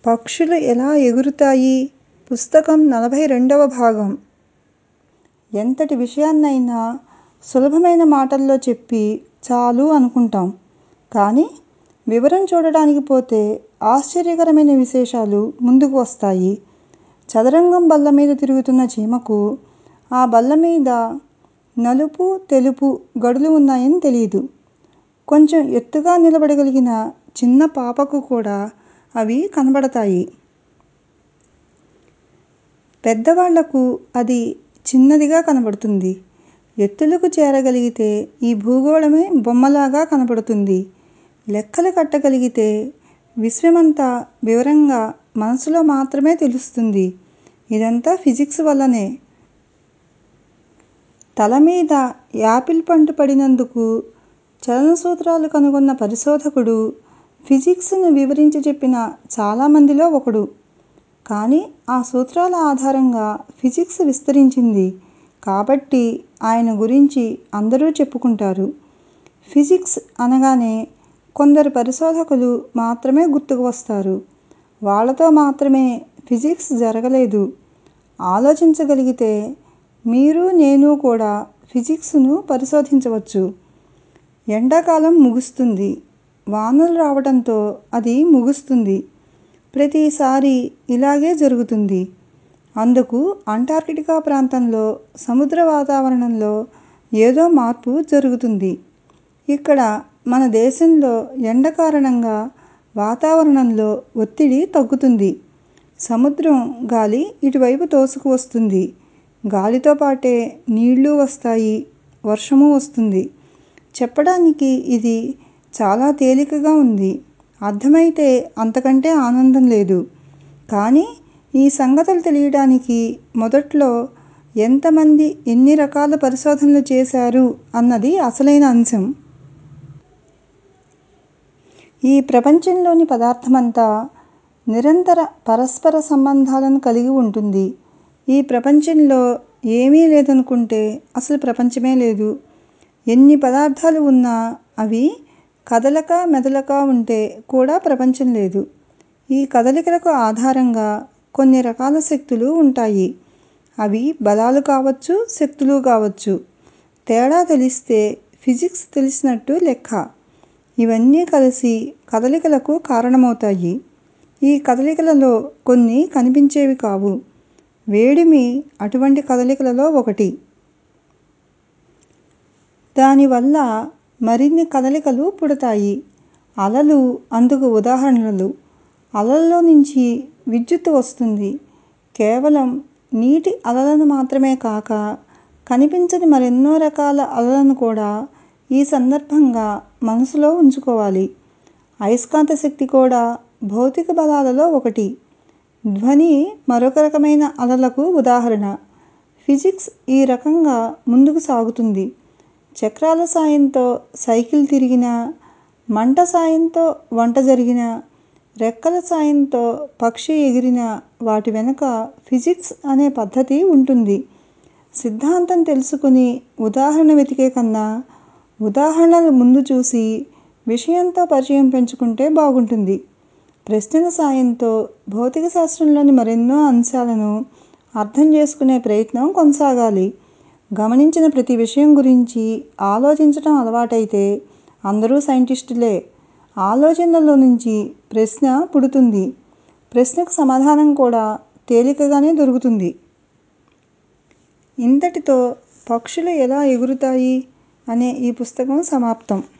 పక్షులు ఎలా ఎగురుతాయి పుస్తకం నలభై రెండవ భాగం ఎంతటి విషయాన్నైనా సులభమైన మాటల్లో చెప్పి చాలు అనుకుంటాం కానీ వివరం చూడడానికి పోతే ఆశ్చర్యకరమైన విశేషాలు ముందుకు వస్తాయి చదరంగం బల్ల మీద తిరుగుతున్న చీమకు ఆ బల్ల మీద నలుపు తెలుపు గడులు ఉన్నాయని తెలీదు కొంచెం ఎత్తుగా నిలబడగలిగిన చిన్న పాపకు కూడా అవి కనబడతాయి పెద్దవాళ్ళకు అది చిన్నదిగా కనబడుతుంది ఎత్తులకు చేరగలిగితే ఈ భూగోళమే బొమ్మలాగా కనబడుతుంది లెక్కలు కట్టగలిగితే విశ్వమంతా వివరంగా మనసులో మాత్రమే తెలుస్తుంది ఇదంతా ఫిజిక్స్ వల్లనే తల మీద యాపిల్ పండు పడినందుకు చలన సూత్రాలు కనుగొన్న పరిశోధకుడు ఫిజిక్స్ను వివరించి చెప్పిన చాలామందిలో ఒకడు కానీ ఆ సూత్రాల ఆధారంగా ఫిజిక్స్ విస్తరించింది కాబట్టి ఆయన గురించి అందరూ చెప్పుకుంటారు ఫిజిక్స్ అనగానే కొందరు పరిశోధకులు మాత్రమే గుర్తుకు వస్తారు వాళ్ళతో మాత్రమే ఫిజిక్స్ జరగలేదు ఆలోచించగలిగితే మీరు నేను కూడా ఫిజిక్స్ను పరిశోధించవచ్చు ఎండాకాలం ముగుస్తుంది వానలు రావడంతో అది ముగుస్తుంది ప్రతిసారీ ఇలాగే జరుగుతుంది అందుకు అంటార్కిటికా ప్రాంతంలో సముద్ర వాతావరణంలో ఏదో మార్పు జరుగుతుంది ఇక్కడ మన దేశంలో ఎండ కారణంగా వాతావరణంలో ఒత్తిడి తగ్గుతుంది సముద్రం గాలి ఇటువైపు తోసుకు వస్తుంది గాలితో పాటే నీళ్ళు వస్తాయి వర్షమూ వస్తుంది చెప్పడానికి ఇది చాలా తేలికగా ఉంది అర్థమైతే అంతకంటే ఆనందం లేదు కానీ ఈ సంగతులు తెలియడానికి మొదట్లో ఎంతమంది ఎన్ని రకాల పరిశోధనలు చేశారు అన్నది అసలైన అంశం ఈ ప్రపంచంలోని పదార్థమంతా నిరంతర పరస్పర సంబంధాలను కలిగి ఉంటుంది ఈ ప్రపంచంలో ఏమీ లేదనుకుంటే అసలు ప్రపంచమే లేదు ఎన్ని పదార్థాలు ఉన్నా అవి కదలక మెదలక ఉంటే కూడా ప్రపంచం లేదు ఈ కదలికలకు ఆధారంగా కొన్ని రకాల శక్తులు ఉంటాయి అవి బలాలు కావచ్చు శక్తులు కావచ్చు తేడా తెలిస్తే ఫిజిక్స్ తెలిసినట్టు లెక్క ఇవన్నీ కలిసి కదలికలకు కారణమవుతాయి ఈ కదలికలలో కొన్ని కనిపించేవి కావు వేడిమి అటువంటి కదలికలలో ఒకటి దానివల్ల మరిన్ని కదలికలు పుడతాయి అలలు అందుకు ఉదాహరణలు అలల్లో నుంచి విద్యుత్తు వస్తుంది కేవలం నీటి అలలను మాత్రమే కాక కనిపించని మరెన్నో రకాల అలలను కూడా ఈ సందర్భంగా మనసులో ఉంచుకోవాలి అయస్కాంత శక్తి కూడా భౌతిక బలాలలో ఒకటి ధ్వని మరొక రకమైన అలలకు ఉదాహరణ ఫిజిక్స్ ఈ రకంగా ముందుకు సాగుతుంది చక్రాల సాయంతో సైకిల్ తిరిగినా మంట సాయంతో వంట జరిగినా రెక్కల సాయంతో పక్షి ఎగిరినా వాటి వెనుక ఫిజిక్స్ అనే పద్ధతి ఉంటుంది సిద్ధాంతం తెలుసుకుని ఉదాహరణ వెతికే కన్నా ఉదాహరణలు ముందు చూసి విషయంతో పరిచయం పెంచుకుంటే బాగుంటుంది ప్రశ్నల సాయంతో భౌతిక శాస్త్రంలోని మరెన్నో అంశాలను అర్థం చేసుకునే ప్రయత్నం కొనసాగాలి గమనించిన ప్రతి విషయం గురించి ఆలోచించటం అలవాటైతే అందరూ సైంటిస్టులే ఆలోచనలో నుంచి ప్రశ్న పుడుతుంది ప్రశ్నకు సమాధానం కూడా తేలికగానే దొరుకుతుంది ఇంతటితో పక్షులు ఎలా ఎగురుతాయి అనే ఈ పుస్తకం సమాప్తం